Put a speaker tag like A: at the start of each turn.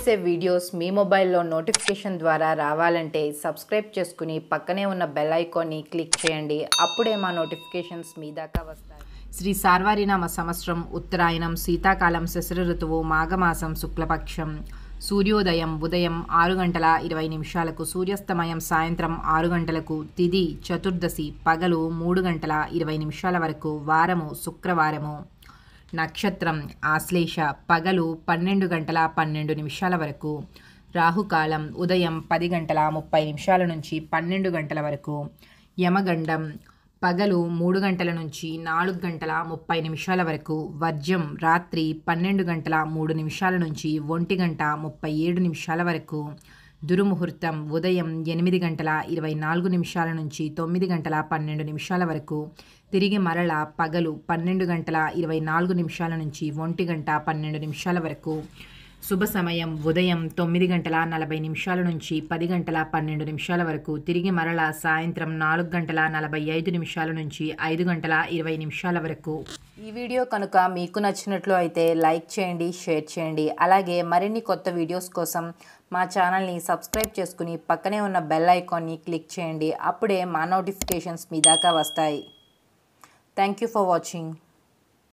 A: చేసే వీడియోస్ మీ మొబైల్లో నోటిఫికేషన్ ద్వారా రావాలంటే సబ్స్క్రైబ్ చేసుకుని పక్కనే ఉన్న బెల్ ఐకాన్ని క్లిక్ చేయండి అప్పుడే మా నోటిఫికేషన్స్ మీ దాకా వస్తాయి శ్రీ సార్వారినామ సంవత్సరం ఉత్తరాయణం శీతాకాలం శశర ఋతువు మాఘమాసం శుక్లపక్షం సూర్యోదయం ఉదయం ఆరు గంటల ఇరవై నిమిషాలకు సూర్యాస్తమయం సాయంత్రం ఆరు గంటలకు తిది చతుర్దశి పగలు మూడు గంటల ఇరవై నిమిషాల వరకు వారము శుక్రవారము నక్షత్రం ఆశ్లేష పగలు పన్నెండు గంటల పన్నెండు నిమిషాల వరకు రాహుకాలం ఉదయం పది గంటల ముప్పై నిమిషాల నుంచి పన్నెండు గంటల వరకు యమగండం పగలు మూడు గంటల నుంచి నాలుగు గంటల ముప్పై నిమిషాల వరకు వర్జం రాత్రి పన్నెండు గంటల మూడు నిమిషాల నుంచి ఒంటి గంట ముప్పై ఏడు నిమిషాల వరకు దుర్ముహూర్తం ఉదయం ఎనిమిది గంటల ఇరవై నాలుగు నిమిషాల నుంచి తొమ్మిది గంటల పన్నెండు నిమిషాల వరకు తిరిగి మరల పగలు పన్నెండు గంటల ఇరవై నాలుగు నిమిషాల నుంచి ఒంటి గంట పన్నెండు నిమిషాల వరకు శుభ సమయం ఉదయం తొమ్మిది గంటల నలభై నిమిషాల నుంచి పది గంటల పన్నెండు నిమిషాల వరకు తిరిగి మరల సాయంత్రం నాలుగు గంటల నలభై ఐదు నిమిషాల నుంచి ఐదు గంటల ఇరవై నిమిషాల వరకు ఈ వీడియో కనుక మీకు నచ్చినట్లు అయితే లైక్ చేయండి షేర్ చేయండి అలాగే మరిన్ని కొత్త వీడియోస్ కోసం మా ఛానల్ని సబ్స్క్రైబ్ చేసుకుని పక్కనే ఉన్న బెల్ ఐకాన్ని క్లిక్ చేయండి అప్పుడే మా నోటిఫికేషన్స్ మీ దాకా వస్తాయి థ్యాంక్ యూ ఫర్ వాచింగ్